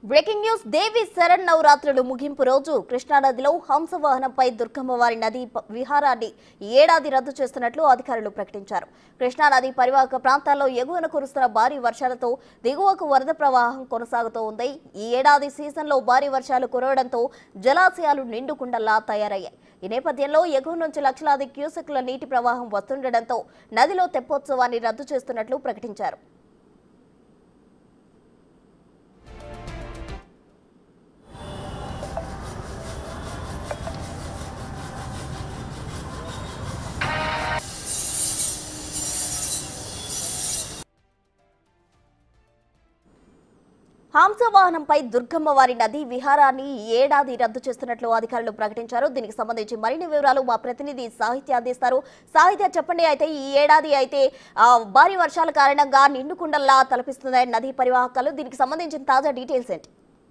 breaking news దేవి శరణ్ నవరాత్రులు ముగింపు రోజు కృష్ణానదిలో హంసవాహనంపై దుర్గమ్మవారి నది ప- విహారాన్ని ఈ ఏడాది రద్దు చేస్తున్నట్లు అధికారులు ప్రకటించారు కృష్ణానది పరివాహక ప్రాంతాల్లో ఎగువన కురుస్తున్న భారీ వర్షాలతో దిగువకు వరద ప్రవాహం కొనసాగుతూ ఉంది ఈ ఏడాది సీజన్లో భారీ వర్షాలు కురవడంతో జలాశయాలు నిండుకుండల్లా తయారయ్యాయి ఈ నేపథ్యంలో ఎగువ నుంచి లక్షలాది క్యూసెక్ల నీటి ప్రవాహం వస్తుండటంతో నదిలో తెప్పోత్సవాన్ని రద్దు చేస్తున్నట్లు ప్రకటించారు హంసవాహనంపై దుర్గమ్మ వారి నది విహారాన్ని ఈ ఏడాది రద్దు చేస్తున్నట్లు అధికారులు ప్రకటించారు దీనికి సంబంధించి మరిన్ని వివరాలు మా ప్రతినిధి సాహిత్య అందిస్తారు సాహిత్య చెప్పండి అయితే ఈ ఏడాది అయితే ఆ, భారీ వర్షాల కారణంగా నిండుకుండల్లా తలపిస్తున్నాయి నదీ పరివాహకాలు దీనికి సంబంధించిన తాజా డీటెయిల్స్ ఏంటి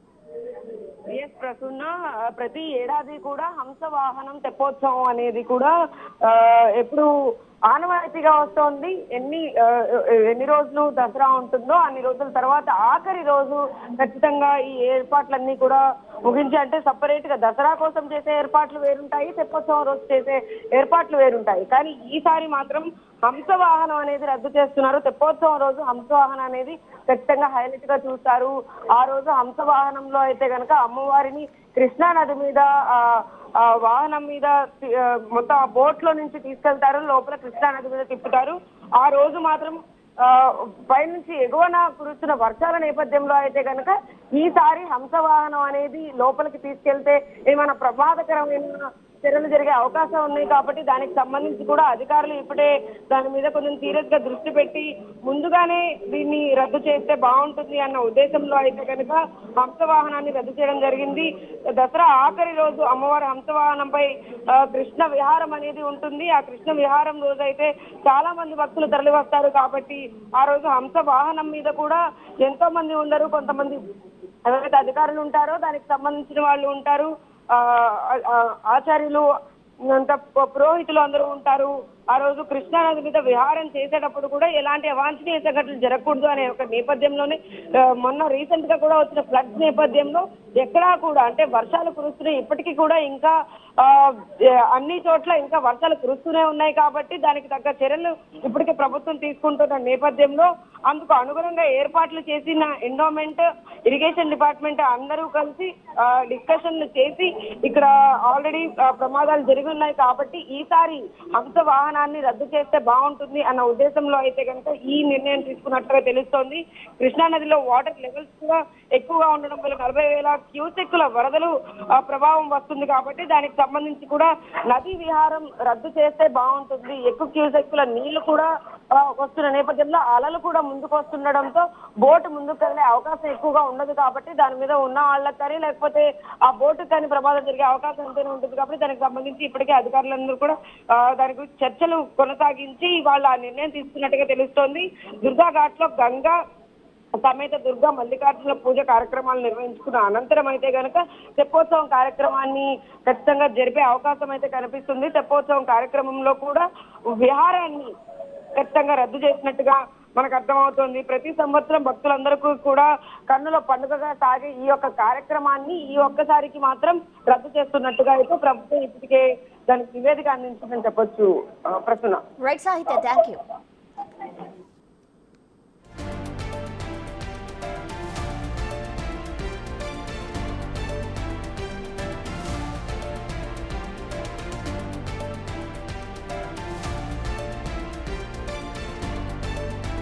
ఎస్ ప్రసన్న ఆ, ప్రతి ఏడాది కూడా హంస వాహనం తెప్పోత్సవం అనేది కూడా ఆ, ఎప్పుడు ఆనవాయితీగా వస్తోంది ఎన్ని ఆ, ఎన్ని రోజులు దసరా ఉంటుందో అన్ని రోజుల తర్వాత ఆఖరి రోజు ఖచ్చితంగా ఈ ఏర్పాట్లన్నీ కూడా ముగించి అంటే సపరేట్ గా దసరా కోసం చేసే ఏర్పాట్లు వేరుంటాయి తెప్పోత్సవం రోజు చేసే ఏర్పాట్లు వేరుంటాయి కానీ ఈసారి మాత్రం హంస వాహనం అనేది రద్దు చేస్తున్నారు తెప్పోత్సవం రోజు హంస వాహనం అనేది ఖచ్చితంగా హైలైట్ గా చూస్తారు ఆ రోజు హంస వాహనంలో అయితే గనక అమ్మవారిని కృష్ణా నది మీద ఆ, ఆ వాహనం మీద తి- ఆ, మొత్తం ఆ బోట్ లో నుంచి తీసుకెళ్తారు లోపల కృష్ణా నది మీద తిప్పుతారు ఆ రోజు మాత్రం ఆ, పైనుంచి ఎగువన కురుస్తున్న వర్షాల నేపథ్యంలో అయితే కనుక ఈసారి హంస వాహనం అనేది లోపలికి తీసుకెళ్తే ఏమైనా ప్రమాదకరమైన చర్యలు జరిగే అవకాశం ఉన్నాయి కాబట్టి దానికి సంబంధించి కూడా అధికారులు ఇప్పుడే దాని మీద కొంచెం సీరియస్ గా దృష్టి పెట్టి ముందుగానే దీన్ని రద్దు చేస్తే బాగుంటుంది అన్న ఉద్దేశంలో అయితే కనుక హంస వాహనాన్ని రద్దు చేయడం జరిగింది దసరా ఆఖరి రోజు అమ్మవారి హంస వాహనంపై ఆ, కృష్ణ విహారం అనేది ఉంటుంది ఆ కృష్ణ విహారం రోజు అయితే చాలా మంది భక్తులు తరలి వస్తారు కాబట్టి ఆ రోజు హంస వాహనం మీద కూడా ఎంతో మంది ఉండరు కొంతమంది ఎవరైతే అధికారులు ఉంటారో దానికి సంబంధించిన వాళ్ళు ఉంటారు ఆ ఆ, ఆచార్యులు అంత పు- పురోహితులు అందరూ ఉంటారు ఆ రోజు కృష్ణా నది మీద విహారం చేసేటప్పుడు కూడా ఎలాంటి అవాంఛనీయ సంఘటనలు జరగకూడదు అనే ఒక నేపథ్యంలోనే ఆ, మొన్న రీసెంట్ గా కూడా వచ్చిన ఫ్లడ్స్ నేపథ్యంలో ఎక్కడా కూడా అంటే వర్షాలు కురుస్తున్నాయి ఇప్పటికీ కూడా ఇంకా ఆ, ఏ, అన్ని చోట్ల ఇంకా వర్షాలు కురుస్తూనే ఉన్నాయి కాబట్టి దానికి తగ్గ చర్యలు ఇప్పటికే ప్రభుత్వం తీసుకుంటున్న నేపథ్యంలో అందుకు అనుగుణంగా ఏర్పాట్లు చేసిన ఎండోమెంట్ ఇరిగేషన్ డిపార్ట్మెంట్ అందరూ కలిసి డిస్కషన్ చేసి ఇక్కడ ఆల్రెడీ ప్రమాదాలు జరిగి ఉన్నాయి కాబట్టి ఈసారి హంస వాహనాన్ని రద్దు చేస్తే బాగుంటుంది అన్న ఉద్దేశంలో అయితే కనుక ఈ నిర్ణయం తీసుకున్నట్టుగా తెలుస్తోంది కృష్ణా నదిలో వాటర్ లెవెల్స్ కూడా ఎక్కువగా ఉండడం వల్ల నలభై వేల క్యూసెక్కుల వరదలు ఆ, ప్రభావం వస్తుంది కాబట్టి దానికి సంబంధించి కూడా నదీ విహారం రద్దు చేస్తే బాగుంటుంది ఎక్కువ క్యూసెక్కుల నీళ్లు కూడా ఆ, వస్తున్న నేపథ్యంలో అలలు కూడా ముందుకు వస్తుండడంతో బోటు ముందుకు కదిలే అవకాశం ఎక్కువగా ఉండదు కాబట్టి దాని మీద ఉన్న వాళ్ళకి కానీ లేకపోతే ఆ బోటుకు కానీ ప్రమాదం జరిగే అవకాశం ఎంతైనా ఉంటుంది కాబట్టి దానికి సంబంధించి ఇప్పటికే అధికారులందరూ కూడా ఆ, దాని గురించి చర్చలు కొనసాగించి వాళ్ళు ఆ నిర్ణయం తీసుకున్నట్టుగా తెలుస్తోంది దుర్గా ఘాట్ లో గంగా సమేత దుర్గా మల్లికార్జున పూజ కార్యక్రమాలు నిర్వహించుకున్న అనంతరం అయితే గనక తెప్పోత్సవం కార్యక్రమాన్ని ఖచ్చితంగా జరిపే అవకాశం అయితే కనిపిస్తుంది తెప్పోత్సవం కార్యక్రమంలో కూడా విహారాన్ని ఖచ్చితంగా రద్దు చేసినట్టుగా మనకు అర్థమవుతోంది ప్రతి సంవత్సరం భక్తులందరికీ కూడా కన్నుల పండుగగా సాగే ఈ యొక్క కార్యక్రమాన్ని ఈ ఒక్కసారికి మాత్రం రద్దు చేస్తున్నట్టుగా అయితే ప్రభుత్వం ఇప్పటికే దానికి నివేదిక అందించిందని చెప్పొచ్చు ఆ, Prasanna right Sahitya thank you